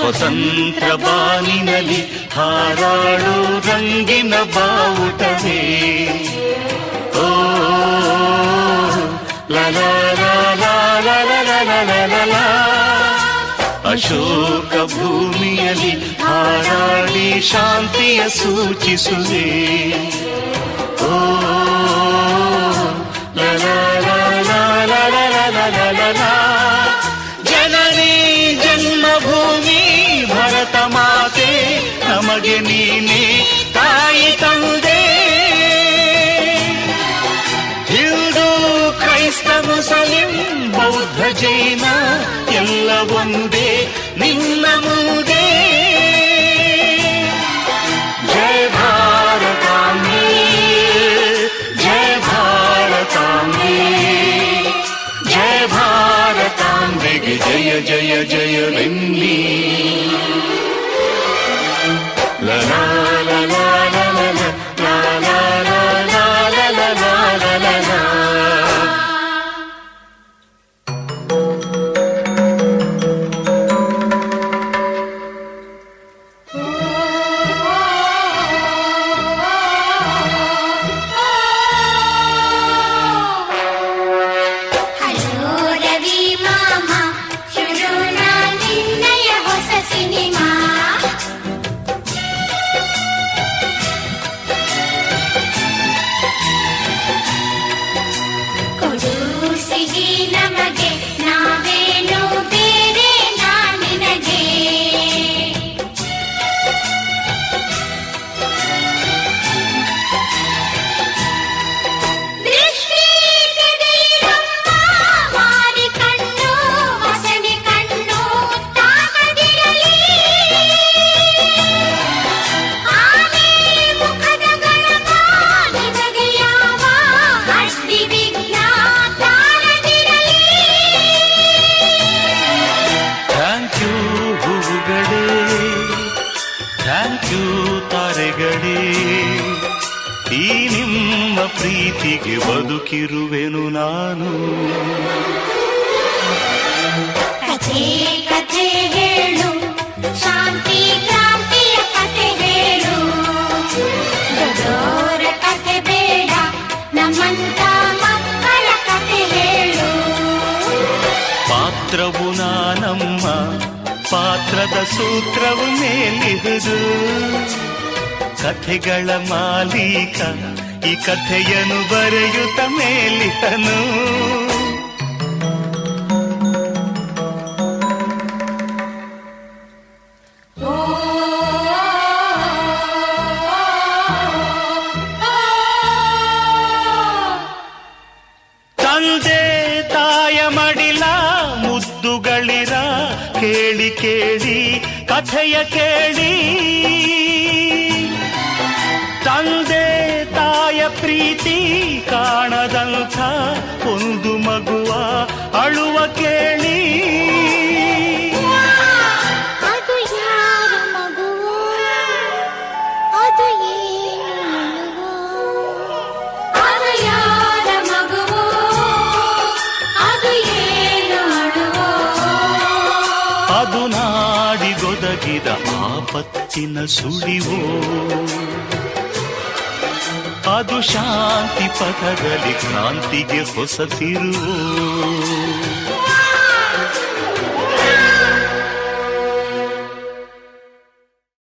ಸ್ವತಂತ್ರ ಬಾನಿನಲ್ಲಿ ಹಾರಾಡು ರಂಗಿನ ಬಾವುಟವೇ ಓ ಲಲ ಅಶೋಕ ಭೂಮಿಯಲ್ಲಿ ಹಾರಾಡಿ ಶಾಂತಿಯ ಸೂಚಿಸುವೆ ಓ ಲಲ ಜನನಿ ಜನ್ಮಭೂಮಿ ಭರತ ಮಾತೆ ನಮಗೆ ನೀನೆ ತಾಯಿ ತಂದೆ ಹಿಂದೂ ಕ್ರೈಸ್ತ ಮುಸಲಿಂ ಬೌದ್ಧ ಜೈನ ಎಲ್ಲ ಒಂದೇ ನಿನ್ನ ಮುಂದೆ ಜಯ ಭಾರತಾಂಬೆ ಜಯ ಭಾರತಾಂಬೆ ಜಯ ಭಾರತಾಂಬೆಗೆ ಜಯ ಜಯ ಜಯವೆನ್ನಿ ಲಲಾ ಲಲಾ ಲಲಾ ಲಲಾ ಲಲಾ ಲಲಾ ಲಲಾ ಲಲಾ ಹಲೋ ರವಿ ಮಾಮ ಶುರುನ ನಿನ್ನಯ ಹೊಸ ಸಿನಿಮಾ ಕೊಡು ಸಿಹಿ ನಮಗೆ ನಾವೇನು ಬೇರೆ ನಾ ನಿನಗೆ ದೃಷ್ಟಿ ತೆಗೆಯಿರಮ್ಮ ಮಾರಿ ಕಣ್ಣು ಮಸಣಿ ಕಣ್ಣು ತಾಕದಿರಲಿ ಆನೆ ಮುಖದ ಗಣಪ ನಿನಗೆ ಯಾವ ಅಡ್ಡಿ ವಿಘ್ನ ತಾಳದಿರಲಿ ಥ್ಯಾಂಕ್ ಯು ಹೂವುಗಳೇ ಥ್ಯಾಂಕ್ ಯು ತಾರೆಗಳೇ ಈ ನಿಮ್ಮ ಪ್ರೀತಿಗೆ ಬದುಕಿರುವೆನು ನಾನು ಕಥೆ ಕಥೆ ಹೇಳು ಶಾಂತಿ ಕ್ರಾಂತಿಯ ಕಥೆ ಹೇಳು ದೊಡ್ಡೋರ ಕಥೆ ಬೇಡ ನಮ್ಮಂತ ಮಕ್ಕಳ ಕಥೆ ಹೇಳು ಪಾತ್ರವು ನಾನಮ್ಮ ಪಾತ್ರದ ಸೂತ್ರವು ಮೇಲಿಹುದು ಕಥೆಗಳ ಮಾಲೀಕ ಈ ಕಥೆಯನ್ನು ಬರೆಯುತ್ತ ಮೇಲಿಹನು ತಂದೆ ತಾಯ ಮಡಿಲ ಮುದ್ದುಗಳಿರ ಕೇಳಿ ಕೇಳಿ ಕಥೆಯ ಕೇಳಿ ತಂದೆ ತಾಯ ಪ್ರೀತಿ ಕಾಣದಂಥ ಒಂದು ಮಗುವ ಅಳುವ ಕೇಳಿ ಅದು ಯಾರ ಮಗುವು ಅದು ಏನು ಅದು ಯಾರ ಮಗುವು ಅದು ಏನು ಅಳುವೋ ಅದು ನಾಡಿಗೊದಗಿದ ಆಪತ್ತಿನ ಸುಳಿವೋ ಅದು ಶಾಂತಿ ಪಥದಲ್ಲಿ ಕ್ರಾಂತಿಗೆ ಹೊಸ ತಿರುವು